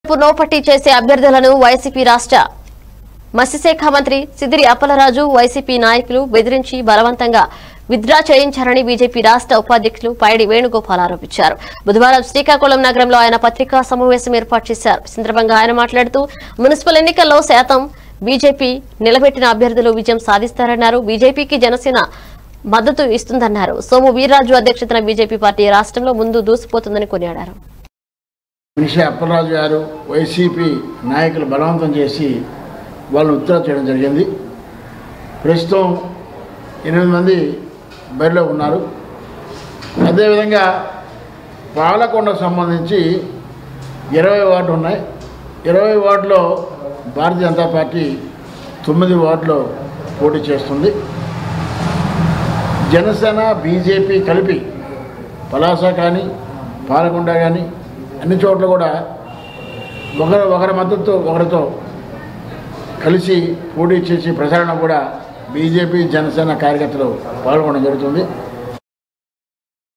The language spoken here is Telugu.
నోపట్టి చేసే అభ్యర్థులను వైసీపీ రాష్ట్ర మత్స్యశాఖ మంత్రి సిదిరి అప్పలరాజు వైసీపీ నాయకులు బెదిరించి బలవంతంగా విత్డ్రా చేయించారని బీజేపీ రాష్ట్ర ఉపాధ్యక్షులు పైడి వేణుగోపాల్ ఆరోపించారు బుధవారం శ్రీకాకుళం నగరంలో ఆయన పత్రికా సమావేశం ఏర్పాటు చేశారు ఈ సందర్భంగా ఆయన మాట్లాడుతూ మున్సిపల్ ఎన్నికల్లో శాతం బీజేపీ నిలబెట్టిన అభ్యర్థులు విజయం సాధిస్తారన్నారు బీజేపీకి జనసేన మద్దతు ఇస్తుందన్నారు సోము వీర్రాజు అధ్యక్షతన బీజేపీ పార్టీ రాష్ట్రంలో ముందు దూసిపోతుందని కొనియాడారు మనిషి అప్పలరాజు గారు వైసీపీ నాయకులు బలవంతం చేసి వాళ్ళని ఉత్తర చేయడం జరిగింది ప్రస్తుతం ఎనిమిది మంది బరిలో ఉన్నారు అదేవిధంగా పాలకొండకు సంబంధించి ఇరవై వార్డు ఉన్నాయి ఇరవై వార్డులో భారతీయ జనతా పార్టీ తొమ్మిది వార్డులో పోటీ చేస్తుంది జనసేన బీజేపీ కలిపి పలాస కానీ పాలకొండ కానీ అన్ని చోట్ల కూడా ఒకరు ఒకరి మద్దతు ఒకరితో కలిసి పోటీ చేసి ప్రచారణ కూడా బీజేపీ జనసేన కార్యకర్తలు పాల్గొనడం జరుగుతుంది